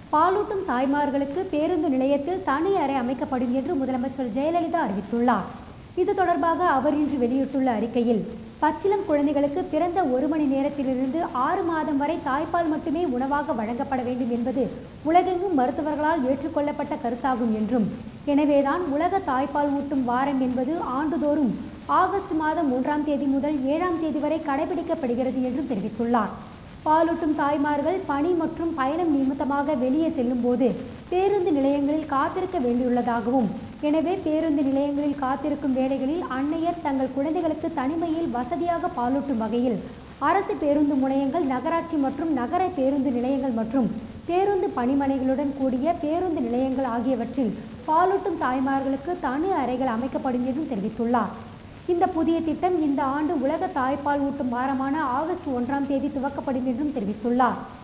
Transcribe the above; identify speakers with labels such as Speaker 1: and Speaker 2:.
Speaker 1: பாலூட்டும் தாய்மார்களுக்கு பேருந்து நிலையத்தில் தனி அறை அமைக்கப்படும் என்று முதலமைச்சர் ஜெயலலிதா அறிவித்துள்ளார் இது தொடர்பாக அவர் இன்று வெளியிட்டுள்ள அறிக்கையில் பச்சிளம் குழந்தைகளுக்கு பிறந்த ஒரு மணி நேரத்திலிருந்து ஆறு மாதம் வரை தாய்ப்பால் மட்டுமே உணவாக வழங்கப்பட வேண்டும் என்பது உலகெங்கும் மருத்துவர்களால் ஏற்றுக்கொள்ளப்பட்ட கருத்தாகும் என்றும் எனவேதான் உலக தாய்ப்பால் ஊட்டும் வாரம் என்பது ஆண்டுதோறும் ஆகஸ்ட் மாதம் மூன்றாம் தேதி முதல் ஏழாம் தேதி வரை கடைபிடிக்கப்படுகிறது என்றும் தெரிவித்துள்ளார் பாலூட்டும் தாய்மார்கள் பணி மற்றும் பயணம் நிமித்தமாக வெளியே செல்லும் போது பேருந்து நிலையங்களில் காத்திருக்க வேண்டியுள்ளதாகவும் எனவே பேருந்து நிலையங்களில் காத்திருக்கும் வேளைகளில் அன்னையர் தங்கள் குழந்தைகளுக்கு தனிமையில் வசதியாக பாலூட்டும் வகையில் அரசு பேருந்து முனையங்கள் நகராட்சி மற்றும் நகர பேருந்து நிலையங்கள் மற்றும் பேருந்து பணிமனைகளுடன் கூடிய பேருந்து நிலையங்கள் ஆகியவற்றில் பாலூட்டும் தாய்மார்களுக்கு தனி அறைகள் அமைக்கப்படும் என்றும் தெரிவித்துள்ளார் இந்த புதிய திட்டம் இந்த ஆண்டு உலக தாய்ப்பால் ஊட்டும் வாரமான ஆகஸ்ட் ஒன்றாம் தேதி துவக்கப்படும் என்றும் தெரிவித்துள்ளார்